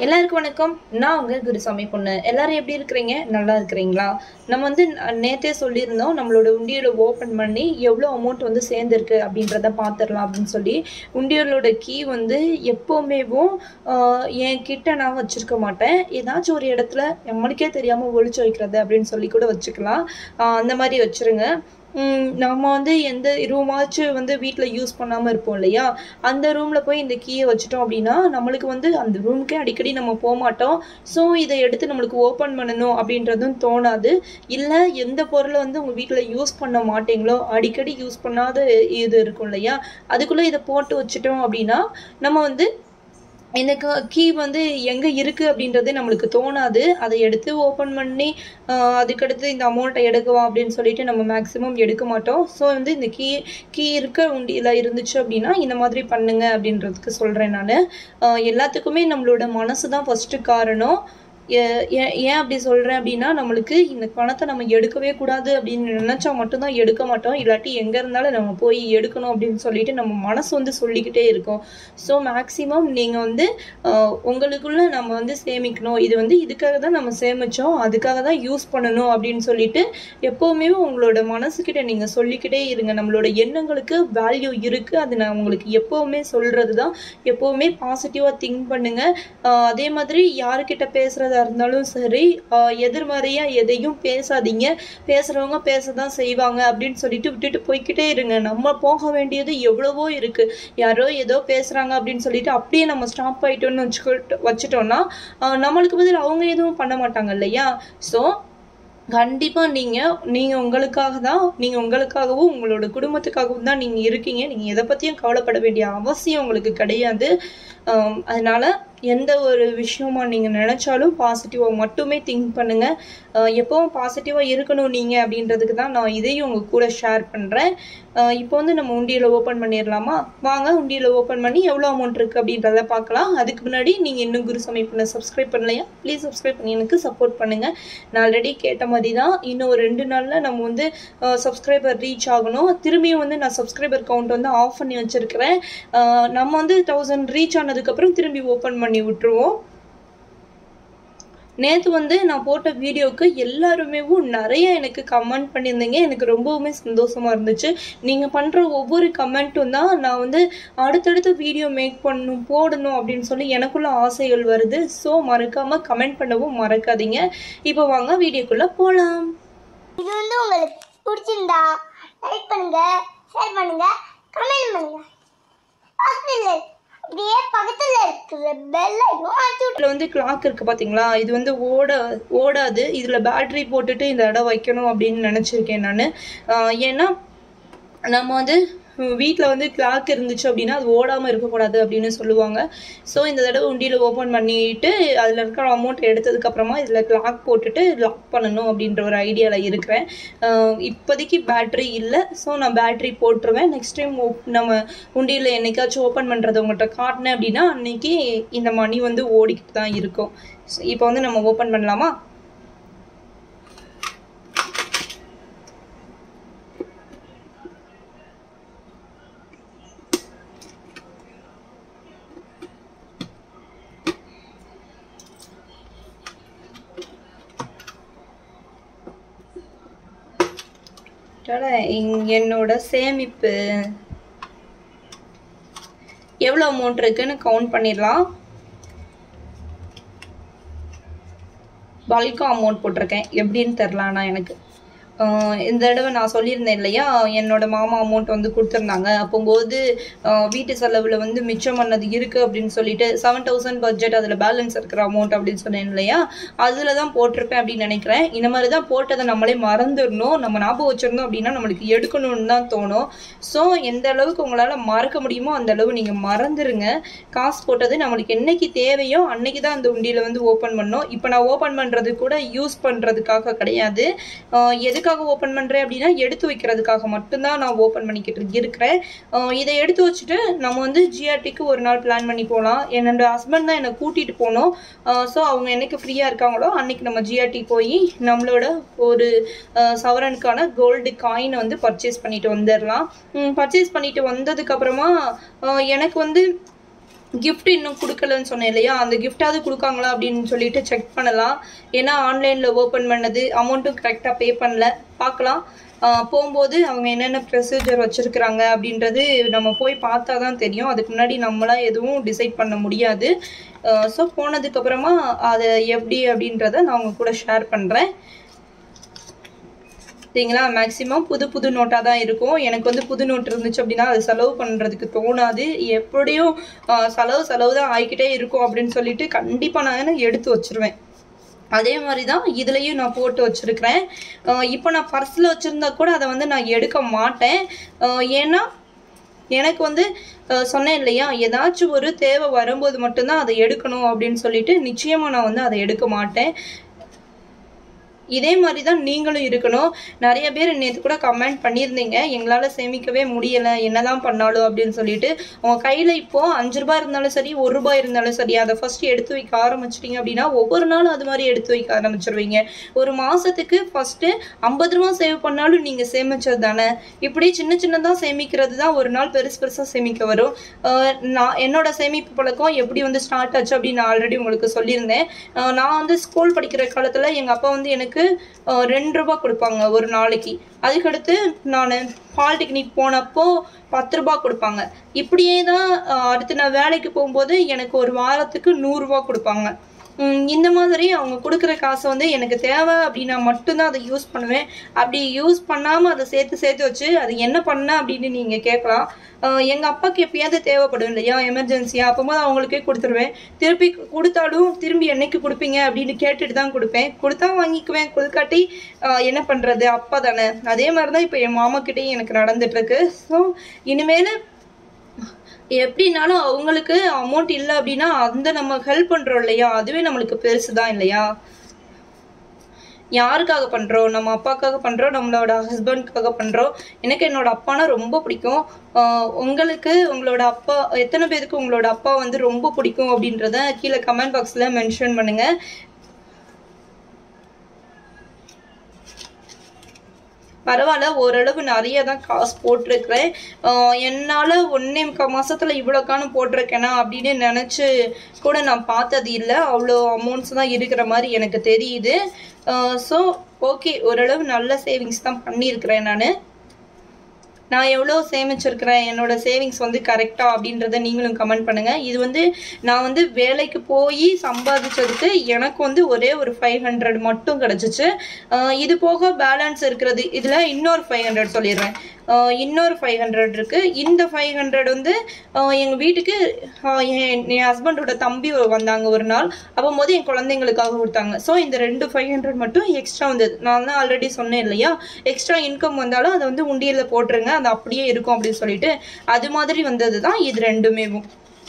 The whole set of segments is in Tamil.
எல்லாருக்கும் வணக்கம் நான் உங்க குருசாமி பொண்ணு எல்லாரும் எப்படி இருக்கிறீங்க நல்லா இருக்கிறீங்களா நம்ம வந்து ந- நேத்தே சொல்லியிருந்தோம் நம்மளோட உண்டியலை ஓப்பன் பண்ணி எவ்வளோ அமௌண்ட் வந்து சேர்ந்துருக்கு அப்படின்றத பார்த்துடலாம் அப்படின்னு சொல்லி உண்டியலோட கீ வந்து எப்போவுமேவும் ஆஹ், என் கிட்ட நான் வச்சிருக்க மாட்டேன் ஏதாச்சும் ஒரு இடத்துல நம்மளுக்கே தெரியாம ஒளிச்சு வைக்கிறது அப்படின்னு சொல்லி கூட வச்சுக்கலாம் ஆஹ், அந்த மாதிரி வச்சிருங்க உம், நம்ம வந்து எந்த ரூமாச்சும் வந்து வீட்டில் யூஸ் பண்ணாமல் இருப்போம் இல்லையா அந்த ரூமில் போய் இந்த கீயை வச்சுட்டோம் அப்படின்னா நம்மளுக்கு வந்து அந்த ரூமுக்கே அடிக்கடி நம்ம போக மாட்டோம் ஸோ இதை எடுத்து நம்மளுக்கு ஓப்பன் பண்ணணும் அப்படின்றதும் தோணாது இல்லை எந்த பொருளை வந்து உங்கள் வீட்டில் யூஸ் பண்ண மாட்டீங்களோ அடிக்கடி யூஸ் பண்ணாத இது இருக்கும் இல்லையா அதுக்குள்ளே இதை போட்டு வச்சுட்டோம் அப்படின்னா நம்ம வந்து இந்த கீ வந்து எங்கே இருக்குது அப்படின்றது நம்மளுக்கு தோணாது அதை எடுத்து ஓப்பன் பண்ணி ஆஹ் அதுக்கடுத்து இந்த அமௌண்ட்டை எடுக்குவோம் அப்படின்னு சொல்லிட்டு நம்ம மேக்ஸிமம் எடுக்க மாட்டோம் ஸோ வந்து இந்த கீ கீ இருக்க உண்டியில் இருந்துச்சு அப்படின்னா இந்த மாதிரி பண்ணுங்க அப்படின்றதுக்கு சொல்கிறேன் நான் எல்லாத்துக்குமே நம்மளோட மனசு தான் ஃபஸ்ட்டு காரணம் ஏ- ஏன் ஏன் அப்படி சொல்கிறேன் அப்படின்னா நம்மளுக்கு இந்த பணத்தை நம்ம எடுக்கவே கூடாது அப்படின்னு நினச்சா மட்டும்தான் எடுக்க மாட்டோம் இல்லாட்டி எங்கே இருந்தாலும் நம்ம போய் எடுக்கணும் அப்படின்னு சொல்லிட்டு நம்ம மனசு வந்து சொல்லிக்கிட்டே இருக்கும் ஸோ மேக்ஸிமம் நீங்கள் வந்து ஆஹ், உங்களுக்குள்ள நம்ம வந்து சேமிக்கணும் இது வந்து இதுக்காக தான் நம்ம சேமிச்சோம் அதுக்காக தான் யூஸ் பண்ணணும் அப்படின்னு சொல்லிட்டு எப்போவுமே உங்களோட மனசுக்கிட்ட நீங்கள் சொல்லிக்கிட்டே இருங்க நம்மளோட எண்ணங்களுக்கு வேல்யூ இருக்குது அது நான் உங்களுக்கு எப்போவுமே சொல்கிறது தான் எப்போவுமே பாசிட்டிவாக திங்க் பண்ணுங்க ஆஹ் அதே மாதிரி யாருக்கிட்ட பேசுகிறதா இருந்தாலும் சரி ஆஹ் எதிர்மறையாக எதையும் பேசாதீங்க பேசுகிறவங்க பேச தான் செய்வாங்க அப்படின்னு சொல்லிட்டு விட்டுட்டு போய்க்கிட்டே இருங்க நம்ம போக வேண்டியது எவ்வளவோ இருக்குது யாரோ ஏதோ பேசுகிறாங்க அப்படின்னு சொல்லிட்டு அப்படியே நம்ம ஸ்டாப் ஆயிட்டோம்னு வச்சுக்கிட்டு வச்சுட்டோம்னா ஆஹ் நம்மளுக்கு பதில் அவங்க எதுவும் பண்ண மாட்டாங்க இல்லையா ஸோ கண்டிப்பாக நீங்கள் நீங்கள் உங்களுக்காக தான் நீங்கள் உங்களுக்காகவும் உங்களோட குடும்பத்துக்காகவும் தான் நீங்கள் இருக்கீங்க நீங்கள் எதை பற்றியும் கவலைப்பட வேண்டிய அவசியம் உங்களுக்கு கிடையாது ஆம், அதனால எந்த ஒரு விஷயமா நீங்கள் நினச்சாலும் பாசிட்டிவாக மட்டுமே திங்க் பண்ணுங்கள் எப்பவும் பாசிட்டிவாக இருக்கணும் நீங்கள் அப்படின்றதுக்கு தான் நான் இதையும் உங்கள் கூட ஷேர் பண்ணுறேன் இப்போ வந்து நம்ம உண்டியலை ஓப்பன் பண்ணிடலாமா வாங்க உண்டியலை ஓப்பன் பண்ணி எவ்வளோ அமௌண்ட் இருக்குது அப்படின்றத பார்க்கலாம் அதுக்கு முன்னாடி நீங்கள் இன்னும் குரு சமைப்பில் சப்ஸ்கிரைப் பண்ணலையா ப்ளீஸ் சப்ஸ்கிரைப் பண்ணி எனக்கு சப்போர்ட் பண்ணுங்கள் நான் ஆல்ரெடி கேட்ட மாதிரி தான் இன்னும் ஒரு ரெண்டு நாளில் நம்ம வந்து சப்ஸ்கிரைபர் ரீச் ஆகணும் திரும்பியும் வந்து நான் சப்ஸ்கிரைபர் கவுண்ட் வந்து ஆஃப் பண்ணி வச்சுருக்கிறேன் நம்ம வந்து தௌசண்ட் ரீச் ஆனதுக்கப்புறம் திரும்பி ஓப்பன் பண்ணி விட்டுருவோம் நேற்று வந்து நான் போட்ட வீடியோவுக்கு எல்லாருமே நிறைய எனக்கு கமெண்ட் பண்ணியிருந்தீங்க எனக்கு ரொம்பவுமே சந்தோஷமா இருந்துச்சு நீங்கள் பண்ணுற ஒவ்வொரு கமெண்ட்டும் தான் நான் வந்து அடுத்தடுத்த வீடியோ மேக் பண்ணணும் போடணும் அப்படின்னு சொல்லி எனக்குள்ள ஆசைகள் வருது ஸோ மறக்காமல் கமெண்ட் பண்ணவும் மறக்காதீங்க இப்போ வாங்க வீடியோக்குள்ளே போகலாம் இது வந்து உங்களுக்கு பிடிச்சிருந்தா லைக் பண்ணுங்க ஷேர் பண்ணுங்க கமெண்ட் பண்ணுங்க பக்கத்துல அப்படியே பக்கத்துல இருக்கிற பெல் ஐக்கனும் அடிச்சு இதில் வந்து கிளாக் இருக்குது பார்த்தீங்களா இது வந்து ஓட ஓடாது இதில் பேட்டரி போட்டுட்டு இந்த இடம் வைக்கணும் அப்படின்னு நினச்சிருக்கேன் நான் ஏன்னா நம்ம வந்து வீட்டில் வந்து கிளாக் இருந்துச்சு அப்படின்னா அது ஓடாமல் இருக்கக்கூடாது அப்படின்னு சொல்லுவாங்க ஸோ இந்த தடவை உண்டியில் ஓப்பன் பண்ணிட்டு அதில் இருக்கிற அமௌண்ட் எடுத்ததுக்கப்புறமா இதில் கிளாக் போட்டுட்டு லாக் பண்ணணும் அப்படின்ற ஒரு ஐடியாவில் இருக்கிறேன் ஆஹ் இப்போதைக்கு பேட்டரி இல்லை ஸோ நான் பேட்டரி போட்டுருவேன் நெக்ஸ்ட் டைம் நம்ம உண்டியில் என்னைக்காச்சும் ஓப்பன் பண்ணுறது உங்கள்கிட்ட காட்டினேன் அப்படின்னா அன்னைக்கு இந்த மணி வந்து ஓடிக்கிட்டு தான் இருக்கும் இப்போ வந்து நம்ம ஓப்பன் பண்ணலாமா டடா, இங்க என்னோட சேமிப்பு எவ்வளோ அமௌண்ட் இருக்குன்னு கவுண்ட் பண்ணிடலாம் பல்கா அமௌண்ட் போட்டிருக்கேன் எப்படின்னு தெரில ஆனால் எனக்கு ஆஹ் இந்த தடவை நான் சொல்லியிருந்தேன் இல்லையா என்னோட மாமா அமௌண்ட் வந்து கொடுத்துருந்தாங்க அப்போம்போது ஆஹ் வீட்டு செலவில் வந்து மிச்சம் பண்ணது இருக்குது அப்படின்னு சொல்லிட்டு செவன் தௌசண்ட் பட்ஜெட் அதில் பேலன்ஸ் இருக்கிற அமௌண்ட் அப்படின்னு சொன்னேன் இல்லையா அதில் தான் போட்டிருப்பேன் அப்படின்னு நினைக்கிறேன் இந்த மாதிரி தான் போட்டதை நம்மளே மறந்துடணும் நம்ம ஞாபகம் வச்சிருந்தோம் அப்படின்னா நம்மளுக்கு எடுக்கணும்னு தான் தோணும் ஸோ எந்த அளவுக்கு உங்களால் மறக்க முடியுமோ அந்த அளவு நீங்கள் மறந்துருங்க காசு போட்டது நம்மளுக்கு என்னைக்கு தேவையோ அன்னைக்கு தான் அந்த உண்டியில் வந்து ஓப்பன் பண்ணோம் இப்போ நான் ஓப்பன் பண்ணுறது கூட யூஸ் பண்ணுறதுக்காக கிடையாது ஆஹ் எதுக்காக ஓப்பன் பண்ணுறேன் அப்படின்னா எடுத்து வைக்கிறதுக்காக மட்டும்தான் நான் ஓப்பன் பண்ணிக்கிட்டு இருக்கிறேன் ஆஹ் இதை எடுத்து வச்சுட்டு நம்ம வந்து ஜிஆர்டிக்கு ஒரு நாள் பிளான் பண்ணி போகலாம் என்னோட ஹஸ்பண்ட் தான் என்னை கூட்டிகிட்டு போகணும் ஸோ அவங்க என்னைக்கு ஃப்ரீயாக இருக்காங்களோ அன்னைக்கு நம்ம ஜிஆர்டி போய் நம்மளோட ஒரு ஆஹ் சவரனுக்கான கோல்டு காயினை வந்து பர்ச்சேஸ் பண்ணிட்டு வந்துடலாம் பர்ச்சேஸ் பண்ணிட்டு வந்ததுக்கப்புறமா எனக்கு வந்து gift இன்னும் கொடுக்கலன்னு சொன்னேன் இல்லையா அந்த கிஃப்டாவது கொடுக்காங்களா அப்படின்னு சொல்லிட்டு செக் பண்ணலாம் ஏன்னா ஆன்லைனில் ஓப்பன் பண்ணது அமௌண்ட்டும் கரெக்டாக பே பண்ணல பார்க்கலாம் ஆஹ் போகும்போது அவங்க என்னென்ன ப்ரொசீஜர் வச்சுருக்குறாங்க அப்படின்றது நம்ம போய் பார்த்தா தான் தெரியும் அதுக்கு முன்னாடி நம்மளாம் எதுவும் டிசைட் பண்ண முடியாது ஸோ போனதுக்கப்புறமா அதை எப்படி அப்படின்றத நான் உங்க கூட ஷேர் பண்ணுறேன் சரிங்களா மேக்ஸிமம் புது புது நோட்டாக தான் இருக்கும் எனக்கு வந்து புது நோட் இருந்துச்சு அப்படின்னா அது செலவு பண்ணுறதுக்கு தோணாது எப்படியும் ஆஹ் செலவு செலவு தான் ஆகிக்கிட்டே இருக்கும் அப்படின்னு சொல்லிட்டு கண்டிப்பாக நான் எடுத்து வச்சிருவேன் அதே மாதிரி தான் இதுலேயும் நான் போட்டு வச்சுருக்கிறேன் இப்போ நான் பர்ஸில் வச்சுருந்தா கூட அதை வந்து நான் எடுக்க மாட்டேன் ஆஹ் ஏன்னா எனக்கு வந்து அஹ், சொன்னேன் இல்லையா ஏதாச்சும் ஒரு தேவை வரும்போது மட்டும்தான் அதை எடுக்கணும் அப்படின்னு சொல்லிட்டு நிச்சயமாக நான் வந்து அதை எடுக்க மாட்டேன் இதே மாதிரி தான் நீங்களும் இருக்கணும் நிறைய பேர் நேற்று கூட கமெண்ட் பண்ணியிருந்தீங்க எங்களால் சேமிக்கவே முடியலை என்னதான் பண்ணாலும் அப்படின்னு சொல்லிட்டு உங்கள் கையில் இப்போ அஞ்சு ரூபாய் இருந்தாலும் சரி ஒரு ரூபாய் இருந்தாலும் சரி அதை ஃபர்ஸ்ட் எடுத்து வைக்க ஆரம்பிச்சிட்டிங்க அப்படின்னா ஒவ்வொரு நாளும் அது மாதிரி எடுத்து வைக்க ஆரம்பிச்சிருவீங்க ஒரு மாதத்துக்கு ஃபஸ்ட்டு ஐம்பது ரூபா சேவ் பண்ணாலும் நீங்கள் சேமிச்சது தானே இப்படி சின்ன சின்னதாக சேமிக்கிறது தான் ஒரு நாள் பெருசு பெருசாக சேமிக்க வரும் அஹ் நான் என்னோட சேமிப்பு பழக்கம் எப்படி வந்து ஸ்டார்ட் ஆச்சு அப்படின்னு நான் ஆல்ரெடி உங்களுக்கு சொல்லியிருந்தேன் அஹ் நான் வந்து ஸ்கூல் படிக்கிற காலத்தில் எங்கள் அப்பா வந்து எனக்கு அஹ் ரெண்டு ரூபா கொடுப்பாங்க ஒரு நாளைக்கு அதுக்கடுத்து நான் பாலிடெக்னிக் போனப்போ பத்து ரூபா கொடுப்பாங்க இப்படியே தான் அஹ் அடுத்து நான் வேலைக்கு போகும்போது எனக்கு ஒரு வாரத்துக்கு நூறுரூவா கொடுப்பாங்க உம் இந்த மாதிரி அவங்க கொடுக்குற காசை வந்து எனக்கு தேவை அப்படின்னா மட்டும்தான் அதை யூஸ் பண்ணுவேன் அப்படி யூஸ் பண்ணாமல் அதை சேர்த்து சேர்த்து வச்சு அது என்ன பண்ண அப்படின்னு நீங்கள் கேட்கலாம் ஆஹ் எங்க அப்பாவுக்கு எப்பயாவது தேவைப்படும் இல்லையா எமர்ஜென்சியா அப்போது அவங்களுக்கே கொடுத்துருவேன் திருப்பி கொடுத்தாலும் திரும்பி என்னைக்கு கொடுப்பீங்க அப்படின்னு கேட்டுட்டு தான் கொடுப்பேன் கொடுத்தா வாங்கிக்குவேன் கொடுக்காட்டி ஆஹ் என்ன பண்றது அப்பா தானே அதே மாதிரி தான் இப்போ என் மாமா கிட்டேயும் எனக்கு நடந்துட்டு இருக்கு ஸோ இனிமேல் எப்படினாலும் அவங்களுக்கு அமௌண்ட் இல்லை அப்படின்னா அந்த நம்ம ஹெல்ப் பண்றோம் இல்லையா அதுவே நம்மளுக்கு பெருசு தான் இல்லையா யாருக்காக பண்ணுறோம் நம்ம அப்பாக்காக பண்ணுறோம் நம்மளோட ஹஸ்பண்ட்காக பண்ணுறோம் எனக்கு என்னோட அப்பானா ரொம்ப பிடிக்கும் ஆஹ் உங்களுக்கு உங்களோட அப்பா எத்தனை பேருக்கு உங்களோட அப்பா வந்து ரொம்ப பிடிக்கும் அப்படின்றத கீழே கமெண்ட் பாக்ஸில் மென்ஷன் பண்ணுங்க பரவாயில்ல ஓரளவு நிறைய தான் காசு போட்டிருக்கிறேன் ஆஹ் என்னால் ஒன்றே முக்கால் மாசத்துல இவ்வளோ காணும் போட்டிருக்கேனா அப்படின்னு நினச்சி கூட நான் பார்த்தது இல்லை அவ்வளோ அமௌண்ட்ஸ் தான் இருக்கிற மாதிரி எனக்கு தெரியுது ஸோ ஓகே ஓரளவு நல்ல சேவிங்ஸ் தான் பண்ணியிருக்கிறேன் நான் நான் எவ்வளோ சேமிச்சிருக்கிறேன் என்னோட சேவிங்ஸ் வந்து கரெக்டா அப்படின்றத நீங்களும் கமெண்ட் பண்ணுங்க இது வந்து நான் வந்து வேலைக்கு போய் சம்பாதிச்சதுக்கு எனக்கு வந்து ஒரே ஒரு ஃபைவ் ஹண்ட்ரட் மட்டும் கிடச்சிச்சு இது போக பேலன்ஸ் இருக்கிறது இதில் இன்னொரு ஃபைவ் ஹண்ட்ரட் சொல்லிடுறேன் ஆஹ் இன்னொரு ஃபைவ் ஹண்ட்ரட் இருக்கு இந்த ஃபைவ் ஹண்ட்ரட் வந்து ஆஹ் எங்க வீட்டுக்கு ஆஹ் என் என் ஹஸ்பண்டோட தம்பி வந்தாங்க ஒரு நாள் அப்போது என் குழந்தைங்களுக்காக கொடுத்தாங்க ஸோ இந்த ரெண்டு ஃபைவ் ஹண்ட்ரட் மட்டும் எக்ஸ்ட்ரா வந்தது நான் தான் ஆல்ரெடி சொன்னேன் இல்லையா எக்ஸ்ட்ரா இன்கம் வந்தாலும் அதை வந்து உண்டியலில் போட்டுருங்க அது அப்படியே இருக்கும் அப்படின்னு சொல்லிட்டு அது மாதிரி வந்தது தான் இது ரெண்டுமேவும்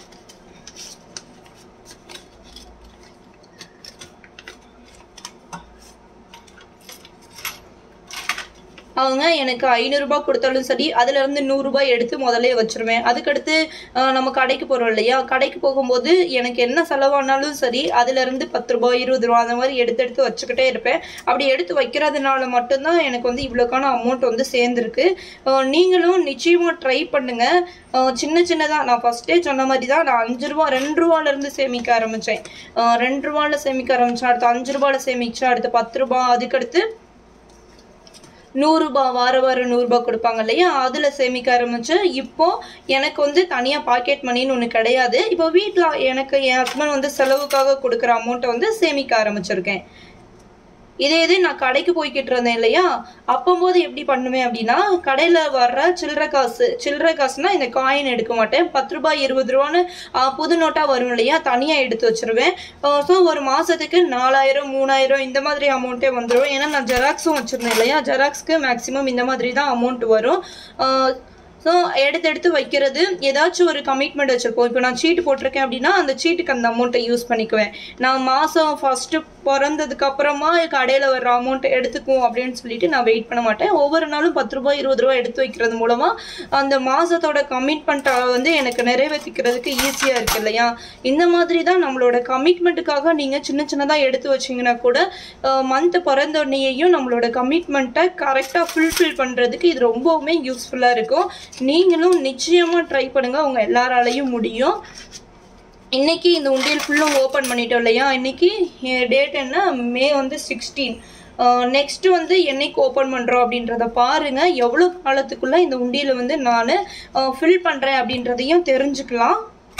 அவங்க எனக்கு ஐநூறுரூபா கொடுத்தாலும் சரி அதுல இருந்து நூறுரூபா எடுத்து முதல்ல வச்சிருவேன் அதுக்கடுத்து ஆஹ், நம்ம கடைக்கு போறோம் இல்லையா கடைக்கு போகும்போது எனக்கு என்ன செலவானாலும் சரி அதுல இருந்து பத்து ரூபாய் இருபது ரூபா அந்த மாதிரி எடுத்து எடுத்து வச்சுக்கிட்டே இருப்பேன் அப்படி எடுத்து வைக்கிறதுனால மட்டும்தான் எனக்கு வந்து இவ்வளோக்கான அமௌண்ட் வந்து சேர்ந்துருக்கு ஆஹ், நீங்களும் நிச்சயமா ட்ரை பண்ணுங்க ஆஹ், சின்ன சின்னதா நான் ஃபர்ஸ்டே சொன்ன மாதிரி தான் நான் அஞ்சு ரூபா ரெண்டு ரூபால இருந்து சேமிக்க ஆரம்பிச்சேன் ஆஹ், ரெண்டு ரூபால சேமிக்க ஆரம்பிச்சேன் அடுத்து அஞ்சு ரூபால சேமிச்சேன் அடுத்து பத்து ரூபாய் அதுக்கடுத்து நூறுரூபா வார வாரம் நூறுரூபா கொடுப்பாங்க இல்லையா அதில் சேமிக்க ஆரம்பிச்சு இப்போ எனக்கு வந்து தனியாக பாக்கெட் மணின்னு ஒன்று கிடையாது இப்போ வீட்டில் எனக்கு என் ஹஸ்பண்ட் வந்து செலவுக்காக கொடுக்குற அமௌண்ட்டை வந்து சேமிக்க ஆரம்பிச்சிருக்கேன் இதே இது நான் கடைக்கு போய்கிட்டு இருந்தேன் இல்லையா அப்போம்போது எப்படி பண்ணுவேன் அப்படின்னா கடையில் வர்ற சில்லறை காசு சில்லறை காசுனா இந்த காயின் எடுக்க மாட்டேன் பத்து ரூபாய் இருபது ரூபான்னு ஆ, புது நோட்டாக வரும் இல்லையா தனியாக எடுத்து வச்சிருவேன் ஸோ ஒரு மாதத்துக்கு நாலாயிரம் மூணாயிரம் இந்த மாதிரி அமௌண்ட்டே வந்துடும் ஏன்னா நான் ஜெராக்ஸும் வச்சுருந்தேன் இல்லையா ஜெராக்ஸ்க்கு மேக்ஸிமம் இந்த மாதிரி தான் அமௌண்ட் வரும் ஸோ எடுத்து எடுத்து வைக்கிறது ஏதாச்சும் ஒரு கமிட்மெண்ட் வச்சுருப்போம் இப்போ நான் சீட்டு போட்டிருக்கேன் அப்படின்னா அந்த சீட்டுக்கு அந்த அமௌண்ட்டை யூஸ் பண்ணிக்குவேன் நான் மாதம் ஃபஸ்ட்டு பிறந்ததுக்கு அப்புறமா கடையில் வர்ற அமௌண்ட்டை எடுத்துக்குவோம் அப்படின்னு சொல்லிட்டு நான் வெயிட் பண்ண மாட்டேன் ஒவ்வொரு நாளும் பத்து ரூபாய் இருபது ரூபாய் எடுத்து வைக்கிறது மூலமாக அந்த மாதத்தோட கமிட்மெண்ட்டை வந்து எனக்கு நிறைவேற்றிக்கிறதுக்கு ஈஸியாக இருக்கு இல்லையா இந்த மாதிரி தான் நம்மளோட கமிட்மெண்ட்டுக்காக நீங்கள் சின்ன சின்னதாக எடுத்து வச்சிங்கன்னா கூட மந்த் பிறந்த உடனேயும் நம்மளோட கமிட்மெண்ட்டை கரெக்டாக ஃபுல்ஃபில் பண்ணுறதுக்கு இது ரொம்பவுமே யூஸ்ஃபுல்லாக இருக்கும் நீங்களும் நிச்சயமாக ட்ரை பண்ணுங்கள் உங்கள் எல்லாராலையும் முடியும் இன்னைக்கு இந்த உண்டியல் ஃபுல்லும் ஓப்பன் பண்ணிட்டோம் இல்லையா இன்னைக்கு டேட் என்ன மே வந்து சிக்ஸ்டீன் நெக்ஸ்ட் வந்து என்னைக்கு ஓப்பன் பண்ணுறோம் அப்படின்றத பாருங்க எவ்வளோ காலத்துக்குள்ள இந்த உண்டியலை வந்து நான் ஃபில் பண்ணுறேன் அப்படின்றதையும் தெரிஞ்சுக்கலாம்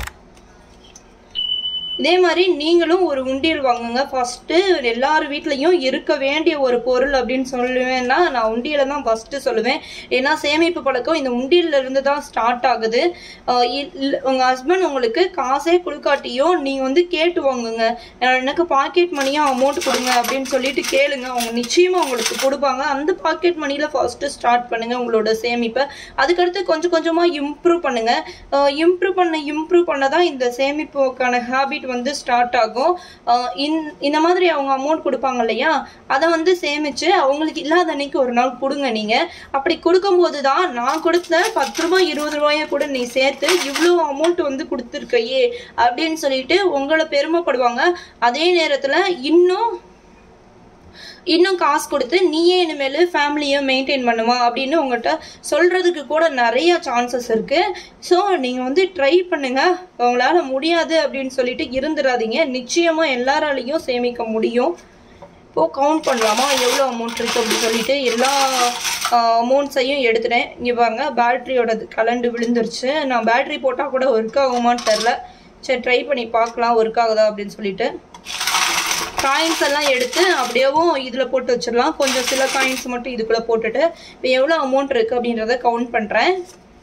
இதே மாதிரி நீங்களும் ஒரு உண்டியல் வாங்குங்க ஃபஸ்ட்டு எல்லார் வீட்லேயும் இருக்க வேண்டிய ஒரு பொருள் அப்படின்னு சொல்லுவேன்னா நான் உண்டியலை தான் ஃபஸ்ட்டு சொல்லுவேன் ஏன்னா சேமிப்பு பழக்கம் இந்த உண்டியல்ல இருந்து தான் ஸ்டார்ட் ஆகுது ஆஹ் இல்- இல்ல- உங்க ஹஸ்பண்ட் உங்களுக்கு காசே கொடுக்காட்டியும் நீங்கள் வந்து கேட்டு வாங்குங்க அஹ் எனக்கு பாக்கெட் மணியாக அமௌண்ட் கொடுங்க அப்படின்னு சொல்லிட்டு கேளுங்க அவங்க நிச்சயமாக உங்களுக்கு கொடுப்பாங்க அந்த பாக்கெட் மணியில் ஃபஸ்ட்டு ஸ்டார்ட் பண்ணுங்க உங்களோட சேமிப்பை அதுக்கடுத்து கொஞ்சம் கொஞ்சமாக இம்ப்ரூவ் பண்ணுங்க இம்ப்ரூவ் பண்ண இம்ப்ரூவ் பண்ண தான் இந்த சேமிப்புக்கான ஹாபிட் வந்து ஸ்டார்ட் ஆகும் அஹ் இந்த இந்த மாதிரி அவங்க அமௌண்ட் கொடுப்பாங்க இல்லையா அதை வந்து சேமிச்சு அவங்களுக்கு இல்லாத அன்னைக்கு ஒரு நாள் கொடுங்க நீங்க அப்படி கொடுக்கும்போது தான் நான் கொடுத்த பத்து ரூபாய் இருபது ரூபாயை கூட நீ சேர்த்து இவ்வளோ அமௌண்ட் வந்து கொடுத்துருக்கையே அப்படின்னு சொல்லிட்டு உங்களை பெருமைப்படுவாங்க அதே நேரத்துல இன்னும் இன்னும் காசு கொடுத்து நீயே இனிமேல் ஃபேமிலியை மெயின்டைன் பண்ணுமா அப்படின்னு உங்கள்கிட்ட சொல்கிறதுக்கு கூட நிறைய சான்சஸ் இருக்குது ஸோ நீங்கள் வந்து ட்ரை பண்ணுங்கள் உங்களால் முடியாது அப்படின்னு சொல்லிட்டு இருந்துடாதீங்க நிச்சயமாக எல்லாராலையும் சேமிக்க முடியும் இப்போது கவுண்ட் பண்ணலாமா எவ்வளோ அமௌண்ட் இருக்குது அப்படின்னு சொல்லிட்டு எல்லா அமௌண்ட்ஸையும் எடுத்துட்டேன் இங்கே பாருங்க பேட்டரியோடது கலண்டு விழுந்துருச்சு நான் பேட்டரி போட்டால் கூட ஒர்க் ஆகுமான்னு தெரில சரி ட்ரை பண்ணி பார்க்கலாம் ஒர்க் ஆகுதா அப்படின்னு சொல்லிட்டு காயின்ஸ் எல்லாம் எடுத்து அப்படியேவும் இதில் போட்டு வச்சிடலாம் கொஞ்சம் சில காயின்ஸ் மட்டும் இதுக்குள்ளே போட்டுட்டு இப்போ எவ்வளோ அமௌண்ட் இருக்குது அப்படின்றத கவுண்ட் பண்ணுறேன்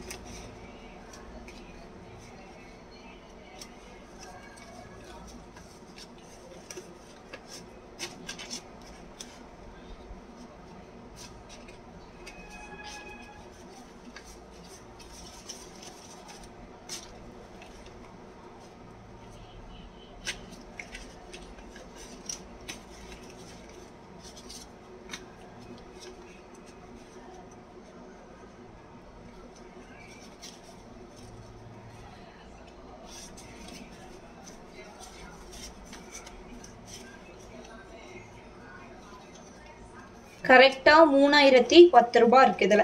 கரெக்டாக மூணாயிரத்தி பத்து ரூபாய் இருக்குது இதில்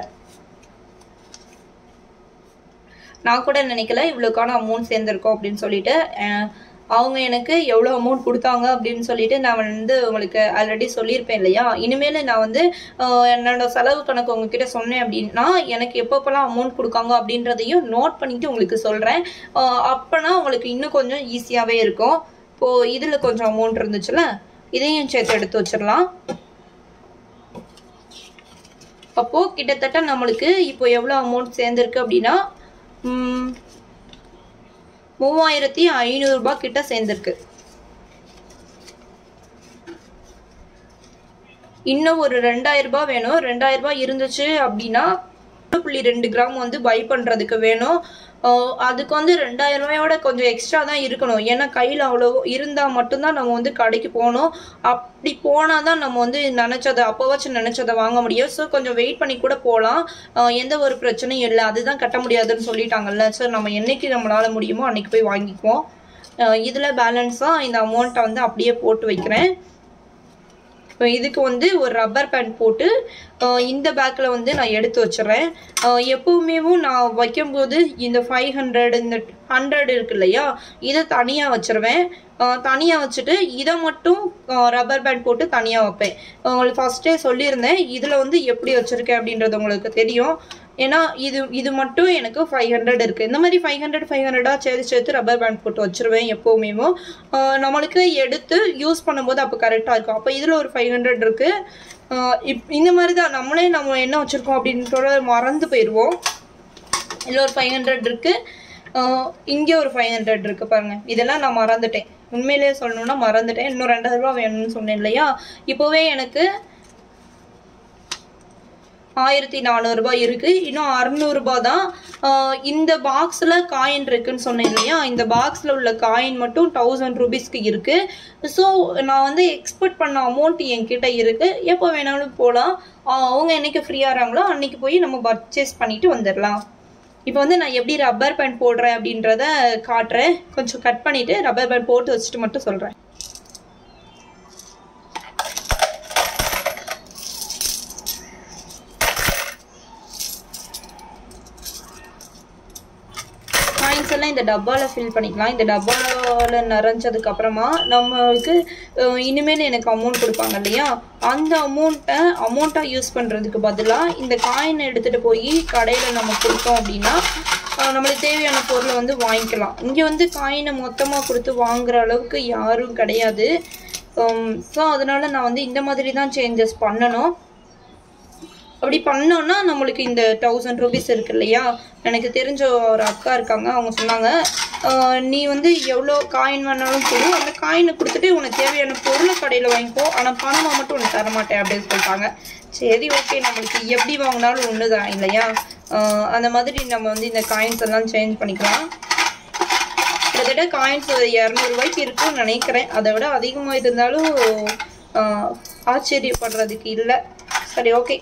நான் கூட நினைக்கல இவ்வளோக்கான அமௌண்ட் சேர்ந்துருக்கோம் அப்படின்னு சொல்லிட்டு அஹ், அவங்க எனக்கு எவ்வளோ அமௌண்ட் கொடுத்தாங்க அப்படின்னு சொல்லிட்டு நான் வந்து உங்களுக்கு ஆல்ரெடி சொல்லியிருப்பேன் இல்லையா இனிமேல் நான் வந்து அஹ், என்னோட செலவு கணக்கு உங்ககிட்ட சொன்னேன் அப்படின்னா எனக்கு எப்பப்பெல்லாம் அமௌண்ட் கொடுக்காங்க அப்படின்றதையும் நோட் பண்ணிட்டு உங்களுக்கு சொல்கிறேன் அப்போனா உங்களுக்கு இன்னும் கொஞ்சம் ஈஸியாகவே இருக்கும் இப்போது இதில் கொஞ்சம் அமௌண்ட் இருந்துச்சுல இதையும் சேர்த்து எடுத்து வச்சிடலாம் அப்போ கிட்டத்தட்ட நம்மளுக்கு இப்போ எவ்வளோ அமௌண்ட் சேர்ந்துருக்கு அப்படின்னா ம், மூவாயிரத்தி ஐநூறுரூபா கிட்ட சேர்ந்துருக்கு இன்னும் ஒரு ரெண்டாயிரம் ரூபாய் வேணும் ரெண்டாயிரம் ரூபாய் இருந்துச்சு அப்படின்னா ஒன்று புள்ளி ரெண்டு கிராம் வந்து பை பண்ணுறதுக்கு வேணும் ஆஹ் அதுக்கு வந்து ரெண்டாயிரம் ரூபாயோட கொஞ்சம் எக்ஸ்ட்ரா தான் இருக்கணும் ஏன்னா கையில் அவ்வளோ இருந்தால் மட்டும்தான் நம்ம வந்து கடைக்கு போகணும் அப்படி போனால் தான் நம்ம வந்து நினச்சதை அப்போவாச்சும் நினச்சதை வாங்க முடியும் ஸோ கொஞ்சம் வெயிட் பண்ணி கூட போகலாம் எந்த ஒரு பிரச்சனையும் இல்லை அதுதான் கட்ட முடியாதுன்னு சொல்லிட்டாங்கல்ல ஸோ நம்ம என்னைக்கு நம்மளால் முடியுமோ அன்னைக்கு போய் வாங்கிக்குவோம் இதில் பேலன்ஸாக இந்த அமௌண்ட்டை வந்து அப்படியே போட்டு வைக்கிறேன் இப்போ இதுக்கு வந்து ஒரு ரப்பர் பேண்ட் போட்டு அஹ் இந்த பேக்கில் வந்து நான் எடுத்து வச்சிடுறேன் அஹ் எப்பவுமேவும் நான் வைக்கும்போது இந்த ஃபைவ் ஹண்ட்ரட் இந்த ஹண்ட்ரட் இருக்கு இல்லையா இதை தனியாக வச்சிருவேன் தனியாக வச்சுட்டு இதை மட்டும் ரப்பர் பேண்ட் போட்டு தனியாக வைப்பேன் உங்களுக்கு ஃபஸ்ட்டே சொல்லியிருந்தேன் இதில் வந்து எப்படி வச்சுருக்கேன் அப்படின்றது உங்களுக்கு தெரியும் ஏன்னா இது இது மட்டும் எனக்கு ஃபைவ் ஹண்ட்ரட் இருக்குது இந்த மாதிரி ஃபைவ் ஹண்ட்ரட் ஃபைவ் ஹண்ட்ரடாக சேர்த்து சேர்த்து ரப்பர் பேண்ட் போட்டு வச்சிருவேன் எப்போவுமேவும் ஆஹ் நம்மளுக்கு எடுத்து யூஸ் பண்ணும்போது அப்போ கரெக்டாக இருக்கும் அப்போ இதில் ஒரு ஃபைவ் ஹண்ட்ரட் இருக்குது இப் இந்த மாதிரி தான் நம்மளே நம்ம என்ன வச்சுருக்கோம் அப்படின்றத மறந்து போயிடுவோம் இதில் ஒரு ஃபைவ் ஹண்ட்ரட் இருக்குது இங்கே ஒரு ஃபைவ் ஹண்ட்ரட் இருக்குது பாருங்கள் இதெல்லாம் நான் மறந்துட்டேன் உண்மையிலேயே சொல்லணும்னா மறந்துட்டேன் இன்னும் ரெண்டாயிரம் ரூபா வேணும்னு சொன்னேன் இல்லையா இப்போவே எனக்கு ஆயிரத்தி நானூறுரூபா இருக்குது இன்னும் அறநூறுபா தான் ஆஹ் இந்த பாக்ஸில் காயின் இருக்குன்னு சொன்னேன் இல்லையா இந்த பாக்ஸில் உள்ள காயின் மட்டும் தௌசண்ட் ருபீஸ்க்கு இருக்குது ஸோ நான் வந்து எக்ஸ்பெக்ட் பண்ண அமௌண்ட் என்கிட்ட இருக்குது எப்போ வேணாலும் போகலாம் அவங்க என்னைக்கு ஃப்ரீயாக இருக்காங்களோ அன்னைக்கு போய் நம்ம பர்ச்சேஸ் பண்ணிட்டு வந்துடலாம் இப்போ வந்து நான் எப்படி ரப்பர் பேண்ட் போடுறேன் அப்படின்றத காட்டுறேன் கொஞ்சம் கட் பண்ணிவிட்டு ரப்பர் பேண்ட் போட்டு வச்சுட்டு மட்டும் சொல்கிறேன் காயின்ஸ் எல்லாம் இந்த இந்த டப்பாவில் ஃபில் பண்ணிக்கலாம் இந்த டப்பாவில் நிறைஞ்சதுக்கு அப்புறமா நம்மளுக்கு அஹ், இனிமேல் எனக்கு அமௌண்ட் கொடுப்பாங்க இல்லையா அந்த அமௌண்ட்டை அமௌண்ட்டாக யூஸ் பண்ணுறதுக்கு பதிலாக இந்த காயினை எடுத்துகிட்டு போய் கடையில் நம்ம கொடுத்தோம் அப்படின்னா அஹ், நம்மளுக்கு தேவையான பொருளை வந்து வாங்கிக்கலாம் இங்கே வந்து காயினை மொத்தமாக கொடுத்து வாங்குற அளவுக்கு யாரும் கிடையாது ஸோ அதனால நான் வந்து இந்த மாதிரி தான் சேஞ்சஸ் பண்ணணும் அப்படி பண்ணோன்னா நம்மளுக்கு இந்த தௌசண்ட் ருபீஸ் இருக்கு இல்லையா எனக்கு தெரிஞ்ச ஒரு அக்கா இருக்காங்க அவங்க சொன்னாங்க "ஆஹ் நீ வந்து எவ்வளோ காயின் வேணாலும் கொடு அந்த காயினை கொடுத்துட்டு உனக்கு தேவையான பொருளை கடையில் வாங்கிக்கோ ஆனால் பணமாக மட்டும் உனக்கு தர மாட்டேன் அப்படின்னு சொல்லிட்டாங்க சரி ஓகே நம்மளுக்கு எப்படி வாங்கினாலும் ஒன்று தான் இல்லையா ஆஹ் அந்த மாதிரி நம்ம வந்து இந்த காயின்ஸ் எல்லாம் சேஞ்ச் பண்ணிக்கலாம் கிட்டத்தட்ட காயின்ஸ் ஒரு இரநூறுவாய்க்கு இருக்கும்னு நினைக்கிறேன் அதை விட அதிகமாக இருந்தாலும் ஆஹ் ஆச்சரியப்படுறதுக்கு இல்லை சரி ஓகே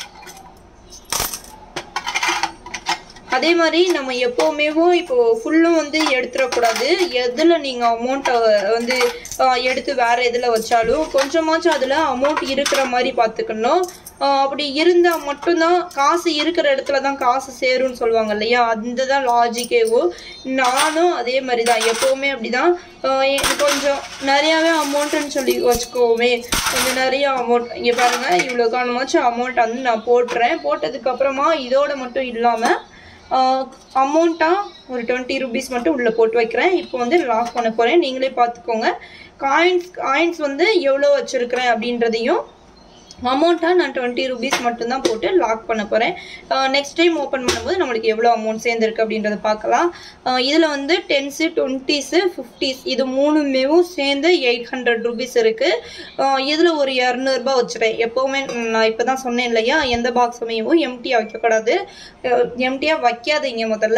அதே மாதிரி நம்ம எப்போவுமே இப்போ ஃபுல்லும் வந்து எடுத்துடக்கூடாது எதில் நீங்கள் அமௌண்ட்டை வந்து ஆஹ் எடுத்து வேற எதில் வச்சாலும் கொஞ்சமாச்சும் அதில் அமௌண்ட் இருக்கிற மாதிரி பார்த்துக்கணும் ஆஹ் அப்படி இருந்தால் மட்டும்தான் காசு இருக்கிற இடத்துல தான் காசு சேரும்னு சொல்லுவாங்க இல்லையா அந்த தான் லாஜிக்கேவோ நானும் அதே மாதிரி தான் எப்போவுமே அப்படி தான் கொஞ்சம் நிறையாவே அமௌண்ட்டுன்னு சொல்லி வச்சுக்கோமே கொஞ்சம் நிறைய அமௌண்ட் இங்கே பாருங்கள் இவ்வளோ காரணமாச்சும் அமௌண்ட் வந்து நான் போட்டுறேன் போட்டதுக்கப்புறமா இதோட மட்டும் இல்லாமல் அமௌண்ட்டாக ஒரு டுவெண்ட்டி ருபீஸ் மட்டும் உள்ளே போட்டு வைக்கிறேன் இப்போ வந்து லாக் பண்ண போகிறேன் நீங்களே பார்த்துக்கோங்க காயின்ஸ் காயின்ஸ் வந்து எவ்வளோ வச்சுருக்கிறேன் அப்படின்றதையும் அமௌண்ட்டாக நான் டுவெண்ட்டி ருபீஸ் மட்டும்தான் போட்டு லாக் பண்ண போகிறேன் நெக்ஸ்ட் டைம் ஓப்பன் பண்ணும்போது நம்மளுக்கு எவ்வளோ அமௌண்ட் சேர்ந்துருக்கு அப்படின்றத பார்க்கலாம் இதில் வந்து டென்ஸு டுவெண்ட்டிஸு ஃபிஃப்டிஸ் இது மூணுமேவும் சேர்ந்து எயிட் ஹண்ட்ரட் ருபீஸ் இருக்குது இதில் ஒரு இரநூறுபா வச்சுறேன் எப்போவுமே ம், நான் இப்போ தான் சொன்னேன் இல்லையா எந்த பாக்ஸுமையும் எம்டியாக வைக்கக்கூடாது எம்டியாக வைக்காதீங்க முதல்ல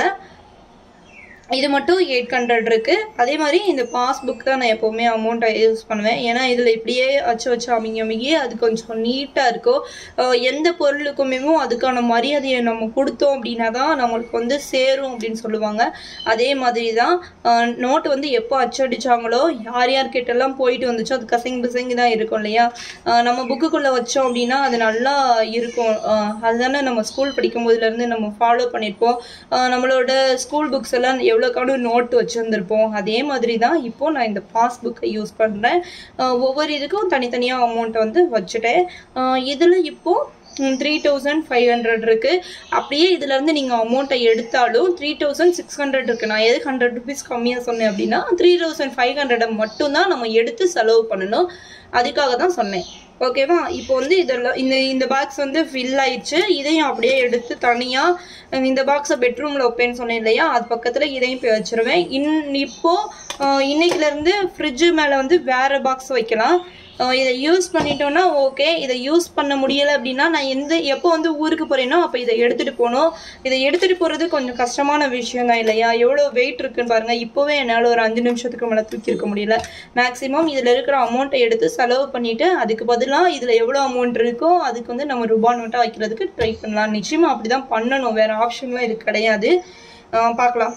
இது மட்டும் எயிட் ஹண்ட்ரட் இருக்குது அதே மாதிரி இந்த பாஸ்புக் தான் நான் எப்போவுமே அமௌண்ட்டை யூஸ் பண்ணுவேன் ஏன்னா இதில் இப்படியே வச்சு வச்சு அமைங்க அமைங்கி அது கொஞ்சம் நீட்டாக இருக்கும் அஹ் எந்த பொருளுக்குமே அதுக்கான மரியாதையை நம்ம கொடுத்தோம் அப்படின்னா தான் நம்மளுக்கு வந்து சேரும் அப்படின்னு சொல்லுவாங்க அதே மாதிரி தான் நோட்டு வந்து எப்போ அச்சடிச்சாங்களோ யார் யார்கிட்டலாம் போயிட்டு வந்துச்சோ அது கசங்கி பிசங்கி தான் இருக்கும் இல்லையா அஹ் நம்ம புக்குக்குள்ளே வச்சோம் அப்படின்னா அது நல்லா இருக்கும் அஹ் அதுதானே நம்ம ஸ்கூல் படிக்கும் போதுலேருந்து நம்ம ஃபாலோ பண்ணியிருப்போம் அஹ் நம்மளோட ஸ்கூல் புக்ஸ் எல்லாம் எவ்வளோக்கான நோட் வச்சுருந்துருப்போம் அதே மாதிரி தான் இப்போ நான் இந்த பாஸ்புக்கை யூஸ் பண்ணுறேன் ஒவ்வொரு இதுக்கும் தனித்தனியாக அமௌண்ட்டை வந்து வச்சுட்டேன் இதில் இப்போது த்ரீ தௌசண்ட் ஃபைவ் ஹண்ட்ரட் இருக்குது அப்படியே இதுலேருந்து நீங்கள் அமௌண்ட்டை எடுத்தாலும் த்ரீ தௌசண்ட் சிக்ஸ் ஹண்ட்ரட் இருக்குது நான் எதுக்கு ஹண்ட்ரட் ருபீஸ் கம்மியாக சொன்னேன் அப்படின்னா த்ரீ தௌசண்ட் ஃபைவ் ஹண்ட்ரடை மட்டும்தான் நம்ம எடுத்து செலவு பண்ணணும் அதுக்காக தான் சொன்னேன் ஓகேவா இப்போ வந்து இதெல்லாம் இந்த இந்த பாக்ஸ் வந்து ஃபில் ஆயிடுச்சு இதையும் அப்படியே எடுத்து தனியாக இந்த பாக்ஸை பெட்ரூமில் வைப்பேன்னு சொன்னேன் இல்லையா அது பக்கத்தில் இதையும் போய் வச்சிருவேன் இன் இப்போ ஆஹ் இன்னைக்குலேருந்து ஃப்ரிட்ஜு மேலே வந்து வேறு பாக்ஸ் வைக்கலாம் ஆஹ் இதை யூஸ் பண்ணிட்டோன்னா ஓகே இதை யூஸ் பண்ண முடியலை அப்படின்னா நான் எந்த எப்போ வந்து ஊருக்கு போகிறேனோ அப்போ இதை எடுத்துகிட்டு போகணும் இதை எடுத்துகிட்டு போகிறது கொஞ்சம் கஷ்டமான விஷயம் தான் இல்லையா எவ்வளோ வெயிட் இருக்குன்னு பாருங்கள் இப்போவே என்னால் ஒரு அஞ்சு நிமிஷத்துக்கு மேலே தூக்கி இருக்க முடியல மேக்ஸிமம் இதில் இருக்கிற அமௌண்ட்டை எடுத்து செலவு பண்ணிவிட்டு அதுக்கு பதிலாக இதில் எவ்வளோ அமௌண்ட் இருக்கோ அதுக்கு வந்து நம்ம ரூபா நோட்டாக வைக்கிறதுக்கு ட்ரை பண்ணலாம் நிச்சயமாக அப்படி தான் பண்ணணும் வேறு ஆப்ஷன்லாம் இது கிடையாது ஆஹ் பார்க்கலாம்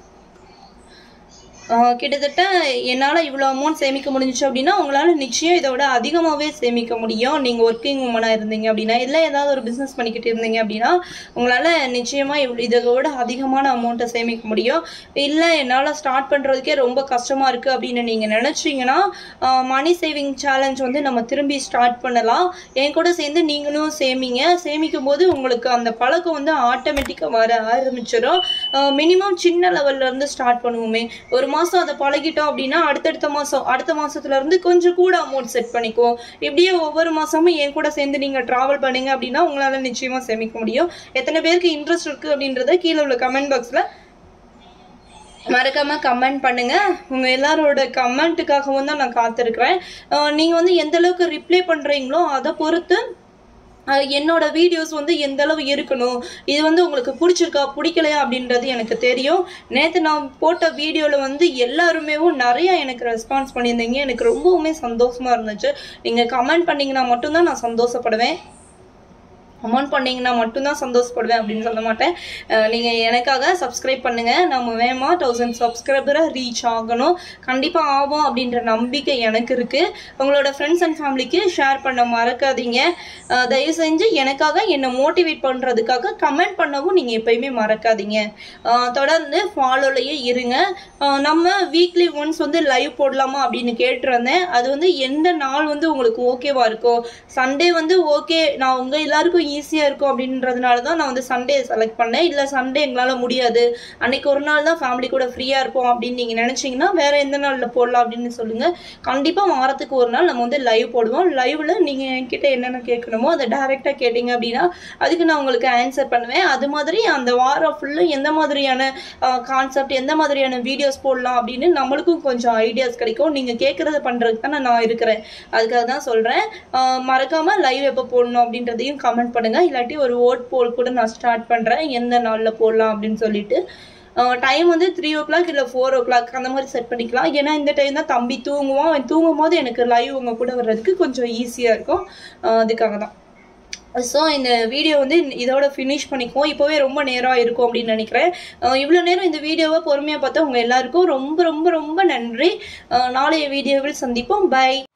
ஆஹ் கிட்டத்தட்ட என்னால் இவ்வளோ அமௌண்ட் சேமிக்க முடிஞ்சிச்சு அப்படின்னா உங்களால் நிச்சயம் இதை விட அதிகமாகவே சேமிக்க முடியும் நீங்கள் ஒர்க்கிங் உமனாக இருந்தீங்க அப்படின்னா இல்லை ஏதாவது ஒரு பிஸ்னஸ் பண்ணிக்கிட்டு இருந்தீங்க அப்படின்னா உங்களால் நிச்சயமாக இவ் இதை விட அதிகமான அமௌண்ட்டை சேமிக்க முடியும் இல்லை என்னால் ஸ்டார்ட் பண்ணுறதுக்கே ரொம்ப கஷ்டமாக இருக்குது அப்படின்னு நீங்கள் நினச்சிங்கன்னா மணி சேவிங் சேலஞ்ச் வந்து நம்ம திரும்பி ஸ்டார்ட் பண்ணலாம் என் கூட சேர்ந்து நீங்களும் சேமிங்க சேமிக்கும் போது உங்களுக்கு அந்த பழக்கம் வந்து ஆட்டோமேட்டிக்காக வர ஆரம்பிச்சிடும் மினிமம் சின்ன லெவல்ல இருந்து ஸ்டார்ட் பண்ணுவோமே ஒரு மாதம் அதை பழகிட்டோம் அப்படின்னா அடுத்தடுத்த மாதம் அடுத்த மாசத்துல இருந்து கொஞ்சம் கூட அமௌண்ட் செட் பண்ணிக்குவோம் இப்படியே ஒவ்வொரு மாதமும் என் கூட சேர்ந்து நீங்கள் ட்ராவல் பண்ணீங்க அப்படின்னா உங்களால் நிச்சயமாக சேமிக்க முடியும் எத்தனை பேருக்கு இன்ட்ரெஸ்ட் இருக்குது அப்படின்றத கீழே உள்ள கமெண்ட் பாக்ஸில் மறக்காம கமெண்ட் பண்ணுங்க உங்க எல்லாரோட கமெண்ட்டுக்காகவும் தான் நான் காத்திருக்கிறேன் அஹ் நீங்க வந்து எந்த அளவுக்கு ரிப்ளை பண்றீங்களோ அதை பொறுத்து அஹ் என்னோட வீடியோஸ் வந்து எந்த அளவு இருக்கணும் இது வந்து உங்களுக்கு பிடிச்சிருக்கா பிடிக்கலையா அப்படின்றது எனக்கு தெரியும் நேற்று நான் போட்ட வீடியோவில் வந்து எல்லாருமே நிறைய எனக்கு ரெஸ்பான்ஸ் பண்ணியிருந்தீங்க எனக்கு ரொம்பவுமே சந்தோஷமா இருந்துச்சு நீங்கள் கமெண்ட் பண்ணீங்கன்னா மட்டும்தான் நான் சந்தோஷப்படுவேன் அமௌண்ட் பண்ணீங்கன்னா மட்டும்தான் சந்தோஷப்படுவேன் அப்படின்னு சொல்ல மாட்டேன் அஹ் நீங்க எனக்காக சப்ஸ்கிரைப் பண்ணுங்க நம்ம வேகமா தௌசண்ட் சப்ஸ்கிரைபரை ரீச் ஆகணும் கண்டிப்பா ஆகும் அப்படின்ற நம்பிக்கை எனக்கு இருக்கு உங்களோட ஃப்ரெண்ட்ஸ் அண்ட் ஃபேமிலிக்கு ஷேர் பண்ண மறக்காதீங்க அஹ் தயவு செஞ்சு எனக்காக என்னை மோட்டிவேட் பண்றதுக்காக கமெண்ட் பண்ணவும் நீங்க எப்பயுமே மறக்காதீங்க அஹ் தொடர்ந்து ஃபாலோலயே இருங்க அஹ் நம்ம வீக்லி ஒன்ஸ் வந்து லைவ் போடலாமா அப்படின்னு கேட்டிருந்தேன் அது வந்து எந்த நாள் வந்து உங்களுக்கு ஓகேவா இருக்கோ சண்டே வந்து ஓகே நான் உங்க எல்லாருக்கும் ஈஸியா இருக்கும் அப்படின்றதுனால தான் நான் வந்து சண்டே செலக்ட் பண்ணேன் இல்ல சண்டே எங்களால முடியாது அன்னைக்கு ஒரு நாள் தான் ஃபேமிலி கூட ஃப்ரீயா இருப்போம் அப்படின்னு நீங்க நினைச்சீங்கன்னா வேற எந்த நாள்ல போடலாம் அப்படின்னு சொல்லுங்க கண்டிப்பா வாரத்துக்கு ஒரு நாள் நம்ம வந்து லைவ் போடுவோம் லைவ்ல நீங்க என்கிட்ட என்னென்ன கேட்கணுமோ அதை டைரக்டா கேட்டீங்க அப்படின்னா அதுக்கு நான் உங்களுக்கு ஆன்சர் பண்ணுவேன் அது மாதிரி அந்த வாரம் ஃபுல்லு எந்த மாதிரியான கான்செப்ட் எந்த மாதிரியான வீடியோஸ் போடலாம் அப்படின்னு நம்மளுக்கும் கொஞ்சம் ஐடியாஸ் கிடைக்கும் நீங்க கேட்கறத பண்றதுக்கு தானே நான் இருக்கிறேன் அதுக்காக தான் சொல்றேன் ஆஹ் மறக்காம லைவ் எப்போ போடணும் அப்படின்றதையும் கமெண்ட் பண்ணுங்க இல்லாட்டி ஒரு ஓட் போல் கூட நான் ஸ்டார்ட் பண்றேன் எந்த நாள்ல போடலாம் அப்படின்னு சொல்லிட்டு டைம் வந்து த்ரீ ஓ கிளாக் இல்லை ஃபோர் ஓ கிளாக் அந்த மாதிரி செட் பண்ணிக்கலாம் ஏன்னா இந்த டைம் தான் தம்பி தூங்குவான் அவன் தூங்கும் போது எனக்கு லைவ் உங்க கூட வர்றதுக்கு கொஞ்சம் ஈஸியாக இருக்கும் ஆஹ் அதுக்காக தான் ஸோ இந்த வீடியோ வந்து இதோட ஃபினிஷ் பண்ணிக்குவோம் இப்போவே ரொம்ப நேரம் இருக்கும் அப்படின்னு நினைக்கிறேன் இவ்வளோ நேரம் இந்த வீடியோவை பொறுமையாக பார்த்தா உங்கள் எல்லாருக்கும் ரொம்ப ரொம்ப ரொம்ப நன்றி ஆஹ் நாளைய வீடியோவில் சந்திப்போம் பை